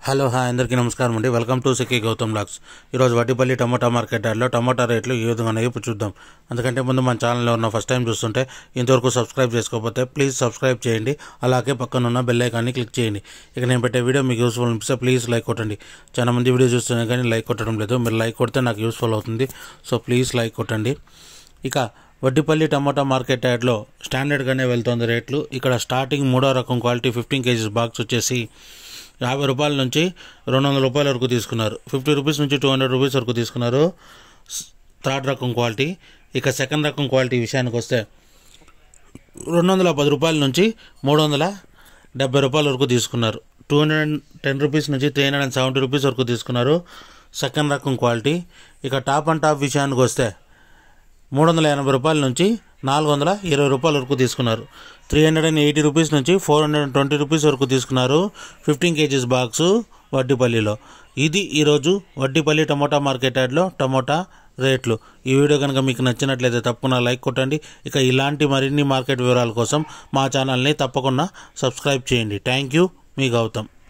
hello hi అందరికీ నమస్కారం అండి welcome to Sikki Gautam vlogs ఈరోజు వడ్డీపల్లి టమాటా మార్కెట్ యార్డ్లో టమాటా రేట్లు ఏ విధంగా ఉన్నాయో ఇప్పుడు చూద్దాం అందుకంటే ముందు మన ఛానల్లో ఉన్న ఫస్ట్ టైం చూస్తుంటే ఇంతవరకు సబ్స్క్రైబ్ చేసుకోకపోతే ప్లీజ్ సబ్స్క్రైబ్ చేయండి అలాగే పక్కన ఉన్న బెల్ ఐకాన్ని క్లిక్ చేయండి ఇక నేను పెట్టే వీడియో మీకు యూస్ఫుల్ అనిపిస్తే ప్లీజ్ లైక్ కొట్టండి చాలా మంది వీడియో చూస్తున్నా కానీ లైక్ కొట్టడం లేదు మీరు లైక్ కొడితే నాకు యూస్ఫుల్ అవుతుంది సో ప్లీజ్ లైక్ కొట్టండి ఇక వడ్డిపల్లి టమాటా మార్కెట్ యార్డ్లో స్టాండర్డ్గానే వెళ్తుంది రేట్లు ఇక్కడ స్టార్టింగ్ మూడో రకం క్వాలిటీ ఫిఫ్టీన్ కేజీస్ బాక్స్ వచ్చేసి యాభై రూపాయల నుంచి రెండు వందల రూపాయల వరకు తీసుకున్నారు ఫిఫ్టీ రూపీస్ నుంచి టూ హండ్రెడ్ రూపీస్ వరకు తీసుకున్నారు స్- థర్డ్ రకం క్వాలిటీ ఇక సెకండ్ రకం క్వాలిటీ విషయానికి వస్తే రెండు వందల పది రూపాయల నుంచి మూడు వందల డెబ్బై రూపాయల వరకు తీసుకున్నారు two hundred and ten rupees నుంచి three hundred and seventy rupees వరకు తీసుకున్నారు సెకండ్ రకం క్వాలిటీ ఇక టాప్ అండ్ టాప్ విషయానికి వస్తే మూడు వందల ఎనభై రూపాయల నుంచి నాలుగు వందల ఇరవై రూపాయల వరకు తీసుకున్నారు three hundred and eighty rupees నుంచి four hundred and twenty rupees వరకు తీసుకున్నారు ఫిఫ్టీన్ కేజీస్ బాక్సు వడ్డీపల్లిలో ఇది ఈరోజు వడ్డీపల్లి టమోటా మార్కెట్ యార్డ్లో టమోటా రేట్లు ఈ వీడియో కనుక మీకు నచ్చినట్లయితే తప్పకుండా లైక్ కొట్టండి ఇక ఇలాంటి మరిన్ని మార్కెట్ వివరాల కోసం మా ఛానల్ని తప్పకుండా సబ్స్క్రైబ్ చేయండి థ్యాంక్ యూ మీ గౌతమ్